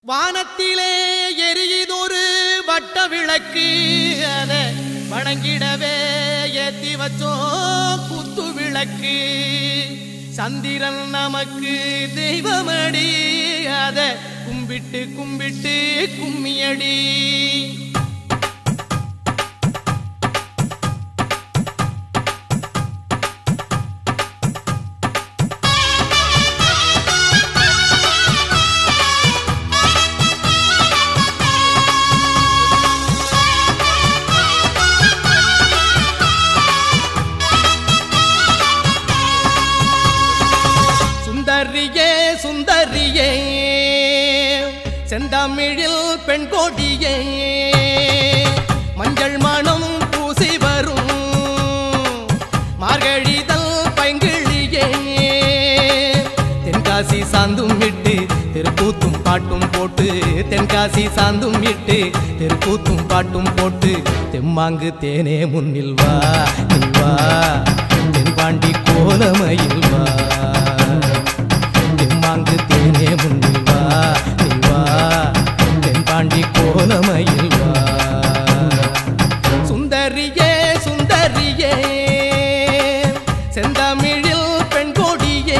வானத்திலே எரியுதொரு வட்ட விளக்கு அத வணங்கிடவே ஏத்தி வச்சோம் குத்து விளக்கு சந்திரன் நமக்கு தெய்வமடி அத கும்பிட்டு கும்பிட்டு கும்மியடி சுந்தரியே சுந்தரியே செந்தமிழில் பெண் கோடியே மஞ்சள் மணம் பூசி வரும் மார்கழிதல் பைங்கிழியே தென்காசி சாந்தும் விட்டு தெருக்கூத்தும் பாட்டும் போட்டு தென்காசி சாந்தும் விட்டு தெருக்கூத்தும் பாட்டும் போட்டு தெம்மாங்கு தேனே முன்னில் வா நீ வா தென்பாண்டி கோலமையில் வா தெம்மாங்கு தேனே முன்னில் வா நீ வா தென்பாண்டி கோலமையில் வா சுந்தரியே சுந்தரியே செந்தமிழில் பெண் கொடியே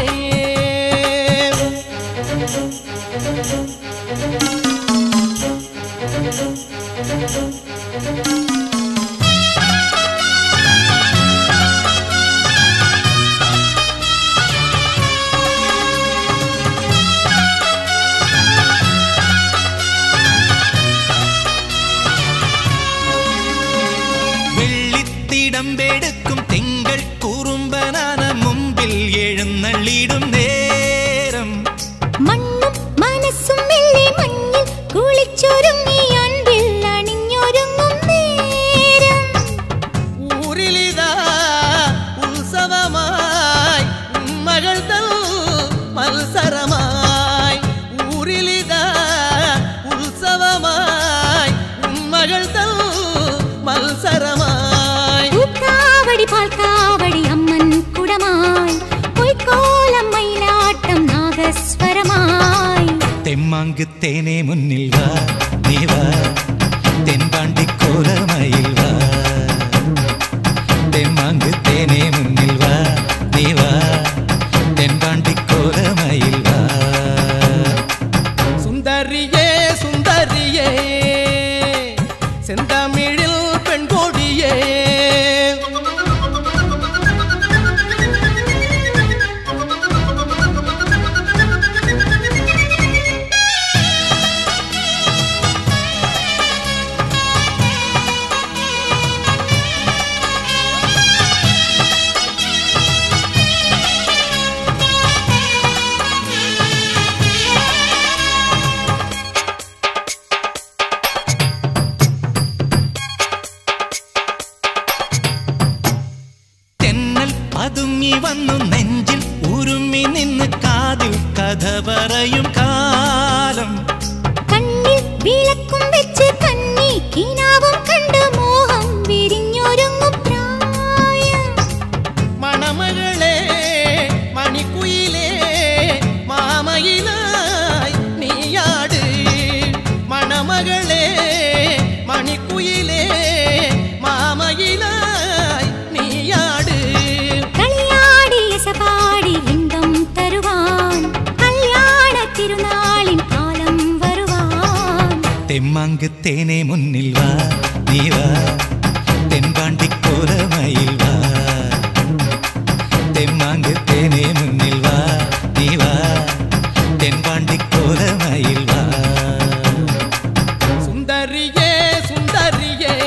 വെള്ളിത്തിടമ്പെടുക്കും തിങ്കൾ കുറുമ്പനാന മുമ്പിൽ എഴുന്നള്ളിടും നേരം മണ്ണും മനസ്സും മെല്ലെ മഞ്ഞിൽ കുളിച്ചൊരുങ്ങി അൻപിൽ അണിഞ്ഞൊരുങ്ങും നേരം ஊரிலிதா உற்சவமாய் உன் மகள் தல் மல்சரமாய் ஊரிலிதா உற்சவமாய் உன் மகள் தல் மல்சரமாய் പൂക്കാവടി പാൽക്കാവടി അമ്മൻ കുടമായി പൊയ്ക്കോലം മയിലാട്ടം നാഗസ്വരമായി തെമ്മാങ്ക് തേനെ മുന്നിൽ വാ നീ വാ തെൻപാണ്ടി കോലമയിൽ വാ തെമ്മാങ്ക് തേനെ മുന്നിൽ വാ നീ വാ തെൻപാണ്ടി കോലമയിൽ വാ சுந்தரியே சுந்தரியே செந்தமிழில் பெண் கொடியே തെന്നൽ പതുങ്ങി വന്നു നെഞ്ചിൽ ഉരുമ്മി നിന്ന് കാതിൽ കഥ പറയും കാലം കണ്ണിൽ വിളക്കും വെച്ച് കണ്ണി കിനാവും കണ്ട് മോഹം വിരിഞ്ഞൊരുങ്ങും പ്രായം மணமகளே மணிக்குயிலே மாமயிலாய் நீயாடு மணமகளே மணிக்குயிலே மாமயிலாய் நீயாடு കളിയാടി യശപാടി ഇമ്പം തരുവാൻ കല്യാണ തിരുനാളിൻ കാലം വരുവാൻ തെമ്മാങ്ക് തേനെ മുന്നിൽ വാ നീ വാ തെൻപാണ്ടി കോലമയിൽ വാ തെമ്മാങ്ക് തേനെ മുന്നിൽ വാ നീ വാ തെൻപാണ്ടി കോലമയിൽ വാ சுந்தரியே சுந்தரியே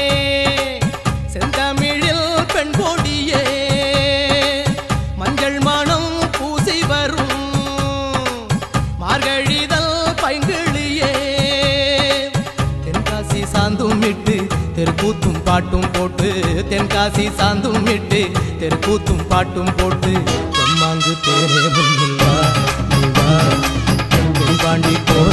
செந்தமிழில் பெண் கொடியே மஞ்சள் மணம் பூசி வரும் மார்கழிதல் பைங்கிழியே தென்காசி சாந்தும் விட்டு தெருக்கூத்தும் பாட்டும் போட்டு தென்காசி சாந்தும் விட்டு தெருக்கூத்தும் பாட்டும் போட்டு தெம்மாங்கு தேரே முன்னில் வா நீ வா தென்பாண்டி கோ